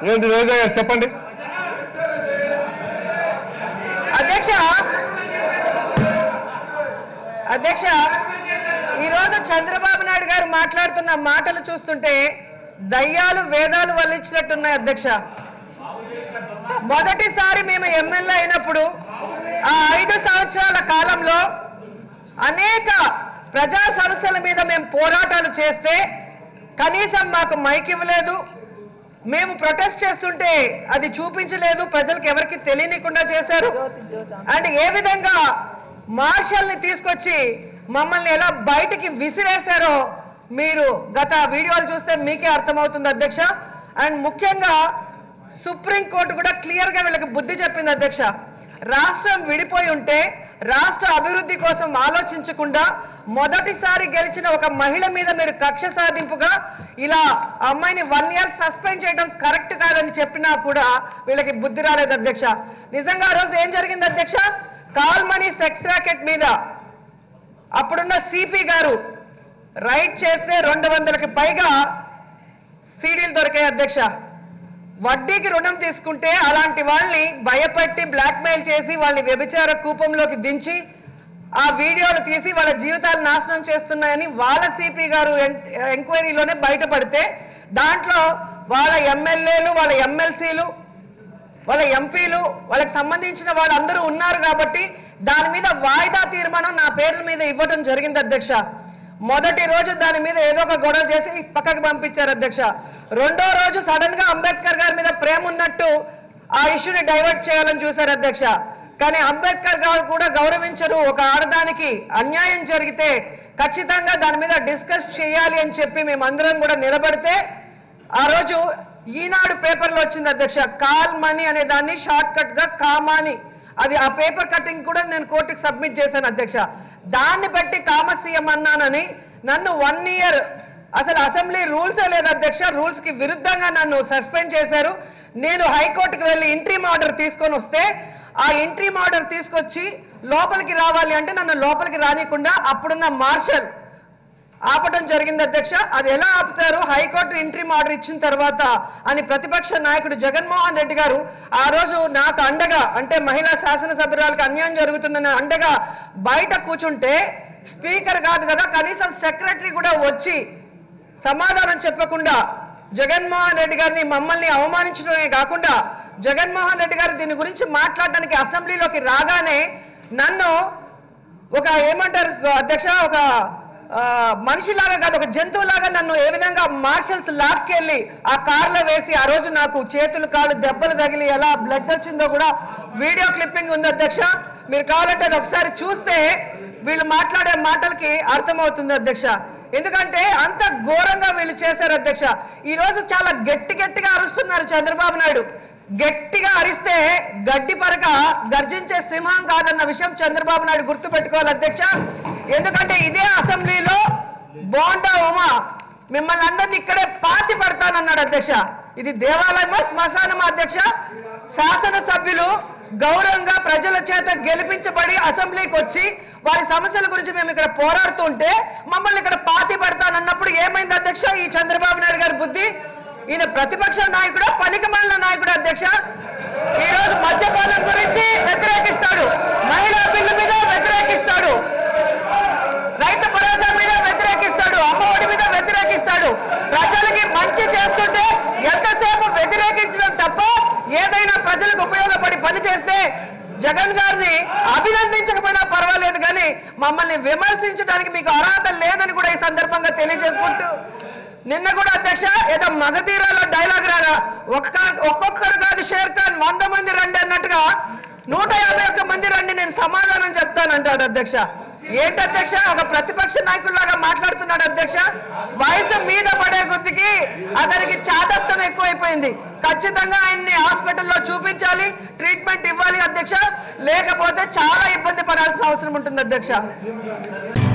ఏంటి రోజా గారు చెప్పండి అధ్యక్ష అధ్యక్ష ఈరోజు చంద్రబాబు నాయుడు గారు మాట్లాడుతున్న మాటలు చూస్తుంటే దయ్యాలు వేదాలు వల్లించినట్టున్నాయి అధ్యక్ష మొదటిసారి మేము ఎమ్మెల్యే అయినప్పుడు ఆ ఐదు సంవత్సరాల కాలంలో అనేక ప్రజా సమస్యల మీద మేము పోరాటాలు చేస్తే కనీసం మాకు మైక్ ఇవ్వలేదు మేము ప్రొటెస్ట్ చేస్తుంటే అది చూపించలేదు ప్రజలకు ఎవరికి తెలియనికుండా చేశారు అండ్ ఏ విధంగా మార్షల్ ని తీసుకొచ్చి మమ్మల్ని ఎలా బయటికి విసిరేశారో మీరు గత వీడియోలు చూస్తే మీకే అర్థమవుతుంది అధ్యక్ష అండ్ ముఖ్యంగా సుప్రీంకోర్టు కూడా క్లియర్ గా వీళ్ళకి బుద్ధి చెప్పింది అధ్యక్ష రాష్ట్రం విడిపోయి ఉంటే రాష్ట్ర అభివృద్ధి కోసం ఆలోచించకుండా మొదటిసారి గెలిచిన ఒక మహిళ మీద మీరు కక్ష సాధింపుగా ఇలా ఆ అమ్మాయిని వన్ ఇయర్ సస్పెండ్ చేయడం కరెక్ట్ కాదని చెప్పినా కూడా వీళ్ళకి బుద్ధి రాలేదు అధ్యక్ష నిజంగా ఆ రోజు ఏం జరిగింది అధ్యక్ష కాల్ మనీ సెక్స్ రాకెట్ మీద అప్పుడున్న సిపి గారు రైడ్ చేస్తే రెండు వందలకి పైగా సీడీలు దొరికాయి అధ్యక్ష వడ్డీకి రుణం తీసుకుంటే అలాంటి వాళ్ళని భయపెట్టి బ్లాక్మెయిల్ చేసి వాళ్ళని వ్యభిచార కూపంలోకి దించి ఆ వీడియోలు తీసి వాళ్ళ జీవితాలు నాశనం చేస్తున్నాయని వాళ్ళ సిపి గారు ఎన్- ఎంక్వైరీలోనే బయటపడితే దాంట్లో వాళ్ళ ఎమ్మెల్యేలు వాళ్ళ ఎమ్మెల్సీలు వాళ్ళ ఎంపీలు వాళ్ళకి సంబంధించిన వాళ్ళందరూ ఉన్నారు కాబట్టి దాని మీద వాయిదా తీర్మానం నా పేర్ల మీద ఇవ్వడం జరిగింది అధ్యక్ష మొదటి రోజు దాని మీద ఏదో ఒక గొడవ చేసి పక్కకి పంపించారు అధ్యక్ష రెండో రోజు సడన్ గా అంబేద్కర్ గారి మీద ప్రేమ ఉన్నట్టు ఆ ఇష్యూని డైవర్ట్ చేయాలని చూశారు అధ్యక్ష కానీ అంబేద్కర్ గారు కూడా గౌరవించరు ఒక ఆడదానికి అన్యాయం జరిగితే ఖచ్చితంగా దాని మీద డిస్కస్ చేయాలి అని చెప్పి మేమందరం కూడా నిలబడితే ఆ రోజు ఈనాడు పేపర్లో వచ్చింది అధ్యక్ష కాల్ మనీ అనే దాన్ని షార్ట్ కట్ గా కామాని అది ఆ పేపర్ కటింగ్ కూడా నేను కోర్టుకి సబ్మిట్ చేశాను అధ్యక్ష దాన్ని బట్టి కామసీఎం అన్నానని నన్ను వన్ ఇయర్ అసలు అసెంబ్లీ రూల్సే లేదు అధ్యక్ష రూల్స్ కి విరుద్ధంగా నన్ను సస్పెండ్ చేశారు నేను హైకోర్టుకి వెళ్లి ఇంట్రీమ్ ఆర్డర్ తీసుకొని వస్తే ఆ ఇంట్రీమ్ ఆర్డర్ తీసుకొచ్చి లోపలికి రావాలి అంటే నన్ను లోపలికి రానికుండా అప్పుడున్న మార్షల్ ఆపటం జరిగింది అధ్యక్ష అది ఎలా ఆపుతారు హైకోర్టు ఇంట్రీమ్ ఆర్డర్ ఇచ్చిన తర్వాత అని ప్రతిపక్ష నాయకుడు జగన్మోహన్ రెడ్డి గారు ఆ రోజు నాకు అండగా అంటే మహిళా శాసనసభ్యురాలకు అన్యాయం జరుగుతుందని అండగా బయట కూర్చుంటే స్పీకర్ కాదు కదా కనీసం సెక్రటరీ కూడా వచ్చి సమాధానం చెప్పకుండా జగన్మోహన్ రెడ్డి గారిని మమ్మల్ని అవమానించడమే కాకుండా జగన్మోహన్ రెడ్డి గారు దీని గురించి మాట్లాడడానికి అసెంబ్లీలోకి రాగానే నన్ను ఒక ఏమంటారు అధ్యక్ష ఒక ఆ, మనిషిలాగా కాదు ఒక జంతువులాగా నన్ను ఏ విధంగా మార్షల్స్ లాక్కెళ్ళి ఆ కార్లో వేసి ఆ రోజు నాకు చేతులు కాళ్ళు దెబ్బలు తగిలి ఎలా బ్లడ్ వచ్చిందో కూడా వీడియో క్లిప్పింగ్ ఉంది అధ్యక్ష మీరు కావాలంటే అది ఒకసారి చూస్తే వీళ్ళు మాట్లాడే మాటలకి అర్థమవుతుంది అధ్యక్ష ఎందుకంటే అంత ఘోరంగా వీళ్ళు చేశారు అధ్యక్ష ఈ రోజు చాలా గట్టి గట్టిగా అరుస్తున్నారు చంద్రబాబు నాయుడు గట్టిగా అరిస్తే గడ్డి పరక గర్జించే సింహం కాదన్న విషయం చంద్రబాబు నాయుడు గుర్తు పెట్టుకోవాలి అధ్యక్ష ఎందుకంటే ఇదే అసెంబ్లీలో బోండా ఉమా మిమ్మల్ని అందరినీ ఇక్కడే పాతి పడతానన్నాడు అధ్యక్ష ఇది దేవాలయమా శ్మశానమా అధ్యక్ష శాసనసభ్యులు గౌరవంగా ప్రజల చేత గెలిపించబడి అసెంబ్లీకి వచ్చి వారి సమస్యల గురించి మేము ఇక్కడ పోరాడుతుంటే మమ్మల్ని ఇక్కడ పాతి పెడతానన్నప్పుడు ఏమైంది అధ్యక్ష ఈ చంద్రబాబు నాయుడు గారి బుద్ధి ఈయన ప్రతిపక్ష నాయకుడు పనికిమాలిన నాయకుడు అధ్యక్ష ఈ రోజు మద్యపానం గురించి వ్యతిరేకిస్తాడు మహిళా బిల్లు మీద వ్యతిరేకిస్తాడు రైతు భరోసా మీద వ్యతిరేకిస్తాడు అమ్మఒడి మీద వ్యతిరేకిస్తాడు ప్రజలకి మంచి చేస్తుంటే ఎంతసేపు వ్యతిరేకించడం తప్ప ఏదైనా ప్రజలకు ఉపయోగపడి పని చేస్తే జగన్ గారిని అభినందించకపోయినా పర్వాలేదు కానీ మమ్మల్ని విమర్శించడానికి మీకు అర్హత లేదని కూడా ఈ సందర్భంగా తెలియజేసుకుంటూ నిన్న కూడా అధ్యక్ష ఏదో మగధీరాలో డైలాగ్ రాగా ఒక్క ఒక్కొక్కరు కాదు షేర్ ఖాన్ వంద మంది రండి అన్నట్టుగా నూట యాభై ఒక్క మంది రండి నేను సమాధానం చెప్తానంటాడు అధ్యక్ష ఏంటి అధ్యక్ష ఒక ప్రతిపక్ష నాయకుల్లాగా మాట్లాడుతున్నాడు అధ్యక్ష వయసు మీద పడే గుర్తికి అతనికి చాదస్తం ఎక్కువైపోయింది ఖచ్చితంగా ఆయన్ని హాస్పిటల్లో చూపించాలి ట్రీట్మెంట్ ఇవ్వాలి అధ్యక్ష లేకపోతే చాలా ఇబ్బంది పడాల్సిన అవసరం ఉంటుంది అధ్యక్ష